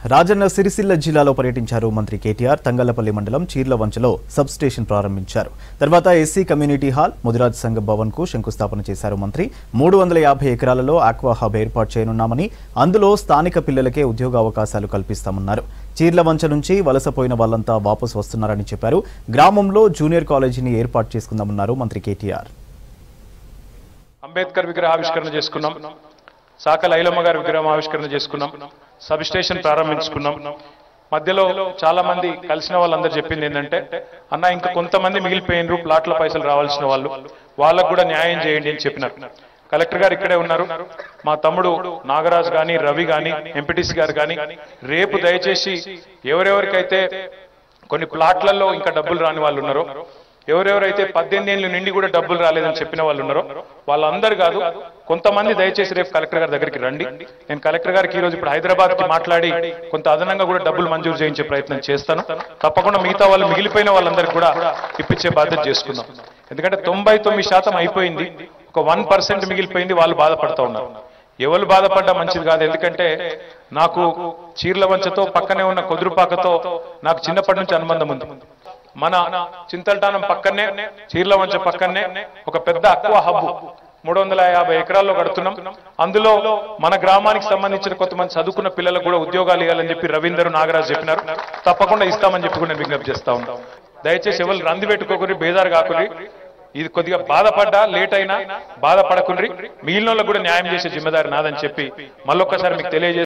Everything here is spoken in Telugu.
రాజన్న సిరిసిల్ల జిల్లాలో పర్యటించారు మంత్రి కేటీఆర్ తంగళ్లపల్లి మండలం చీర్లవంచలో సబ్ స్టేషన్ ప్రారంభించారు తర్వాత ఎస్సీ కమ్యూనిటీ హాల్ ముదిరాజ్ సంఘ భవన్ కు శంకుస్థాపన చేశారు మంత్రి మూడు వందల యాభై ఎకరాలలో ఆక్వా హబ్ ఏర్పాటు చేయనున్నామని అందులో స్థానిక పిల్లలకే ఉద్యోగ అవకాశాలు కల్పిస్తామన్నారు చీర్లవంచ నుంచి వలసపోయిన వాళ్ళంతా వాపసు వస్తున్నారని చెప్పారు గ్రామంలో జూనియర్ కాలేజీని ఏర్పాటు చేసుకుందామన్నారు మంత్రి కేటీఆర్ అంబేద్కర్ విగ్రహావిష్కరణ చేసుకున్నాం సాకల ఐలమ్మ గారి విగ్రహం ఆవిష్కరణ చేసుకున్నాం సబ్ స్టేషన్ ప్రారంభించుకున్నాం మధ్యలో చాలా మంది కలిసిన వాళ్ళందరూ చెప్పింది ఏంటంటే అన్న ఇంకా కొంతమంది మిగిలిపోయినరు ప్లాట్ల పైసలు రావాల్సిన వాళ్ళు వాళ్ళకు కూడా న్యాయం చేయండి అని చెప్పినారు కలెక్టర్ గారు ఇక్కడే ఉన్నారు మా తమ్ముడు నాగరాజు గాని రవి గాని ఎంపీటీసీ గారు గాని రేపు దయచేసి ఎవరెవరికైతే కొన్ని ప్లాట్లలో ఇంకా డబ్బులు రాని వాళ్ళు ఉన్నారో ఎవరెవరైతే పద్దెనిమిది ఏళ్ళు నిండి కూడా డబ్బులు రాలేదని చెప్పిన వాళ్ళు ఉన్నారో వాళ్ళందరూ కాదు కొంతమంది దయచేసి రేపు కలెక్టర్ గారి దగ్గరికి రండి నేను కలెక్టర్ గారికి ఈ రోజు ఇప్పుడు హైదరాబాద్ కి మాట్లాడి కొంత అదనంగా కూడా డబ్బులు మంజూరు చేయించే ప్రయత్నం చేస్తాను తప్పకుండా మిగతా వాళ్ళు మిగిలిపోయిన వాళ్ళందరికీ కూడా ఇప్పించే బాధ్యత చేసుకుందాం ఎందుకంటే తొంభై తొమ్మిది శాతం అయిపోయింది ఒక వన్ పర్సెంట్ మిగిలిపోయింది వాళ్ళు బాధపడతా ఉన్నారు ఎవరు బాధపడ్డా మంచిది కాదు ఎందుకంటే నాకు చీర్ల వంచతో పక్కనే ఉన్న కొదురుపాకతో నాకు చిన్నప్పటి నుంచి అనుబంధం ఉంది మన చింతల్టానం పక్కనే చీర్ల వంచ పక్కనే ఒక పెద్ద అక్వా హబ్ మూడు వందల యాభై ఎకరాల్లో కడుతున్నాం అందులో మన గ్రామానికి సంబంధించిన కొంతమంది చదువుకున్న పిల్లలకు కూడా ఉద్యోగాలు ఇవ్వాలని చెప్పి రవీందర్ నాగరాజు చెప్పినారు తప్పకుండా ఇస్తామని చెప్పి కూడా నేను విజ్ఞప్తి చేస్తా ఉన్నాం దయచేసి ఎవరు రంది పెట్టుకోకరి బేదారు కాకురి ఇది కొద్దిగా బాధపడ్డా లేట్ అయినా బాధపడకుండ్రి మిగిలిన వాళ్ళకు కూడా న్యాయం చేసే జిమ్మదారి నాదని చెప్పి మళ్ళొక్కసారి మీకు తెలియజేసి